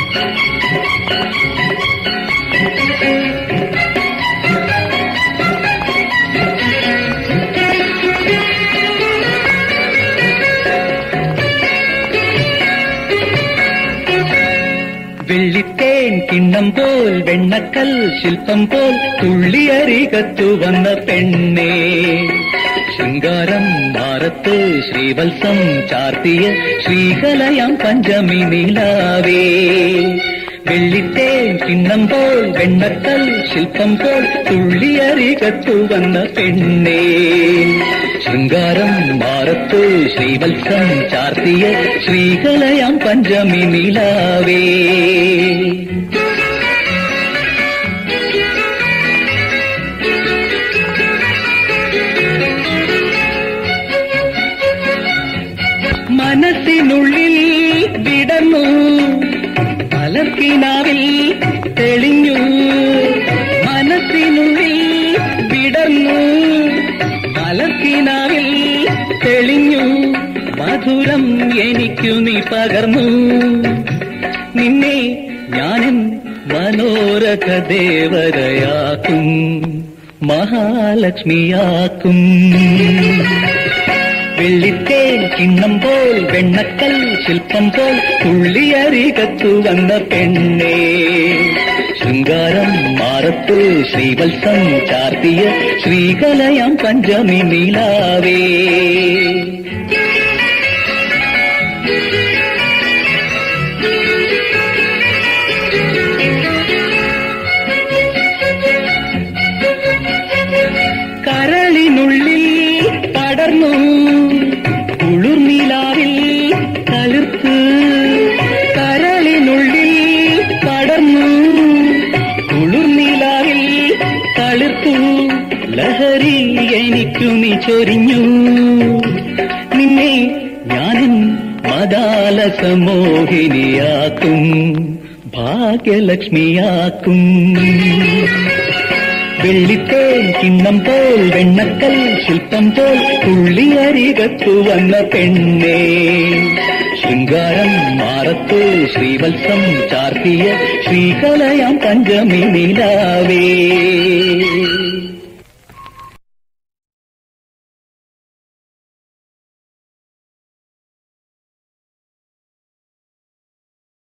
വെള്ളിത്തേൻ കിണ്ണം പോൽ വെണ്ണക്കൽ ശില്പം പോൽ തുള്ളിയരികത്തു വന്ന പെണ്ണേ ശൃംഗാരം ഭാരത്ത് ശ്രീവത്സം ചാർത്തിയ ശ്രീകലയാം പഞ്ചമി നിലാവേ വെള്ളിത്തേൻ കിണ്ണം പോൽ വെണ്ണക്കൽ ശില്പം പോൽ തുള്ളിയരികത്തു വന്ന പെണ്ണേ ശൃംഗാരം ഭാരത്ത് ശ്രീവത്സം ചാർത്തിയ ശ്രീകലയാം പഞ്ചമി നിലാവേ മനസ്സിനുള്ളിൽ വിടർന്നു മലർക്കിനാവിൽ തെളിഞ്ഞു മനസ്സിനുള്ളിൽ വിടർന്നു മലർക്കിനാവിൽ തെളിഞ്ഞു മധുരം എനിക്കു നീ പകർന്നു നിന്നെ ഞാനും മനോരഥ ദേവതയാക്കും മഹാലക്ഷ്മിയാക്കും വെള്ളിത്തേൻ കിണ്ണം പോൽ വെണ്ണക്കൽ ശില്പം പോൽ തുള്ളിയരികത്തു വന്ന പെണ്ണേ ശൃംഗാരം മാറത്തു ശ്രീവത്സം ചാർത്തിയ ശ്രീകലയാം പഞ്ചമി നീലാവേ കരളിനുള്ളിൽ പടർന്നു കുളിർനിലാവിൽ തളിർത്ത് കരളിനുള്ളിൽ പടർന്നു കുളിർനിലാവിൽ തളിർത്തു ലഹരി എനിക്കു നീ ചൊരിഞ്ഞു നിന്നെ ഞാനും മദാലസമോഹിനിയാക്കും ഭാഗ്യലക്ഷ്മിയാക്കും വെള്ളിത്തേൻ കിണ്ണം പോൽ വെണ്ണക്കൽ ശില്പം പോൽ തുള്ളിയരികത്തു വന്ന പെണ്ണേ ശൃംഗാരം മാറത്തു ശ്രീവത്സം ചാർത്തിയ ശ്രീകലയാം പഞ്ചമി നിലാവേ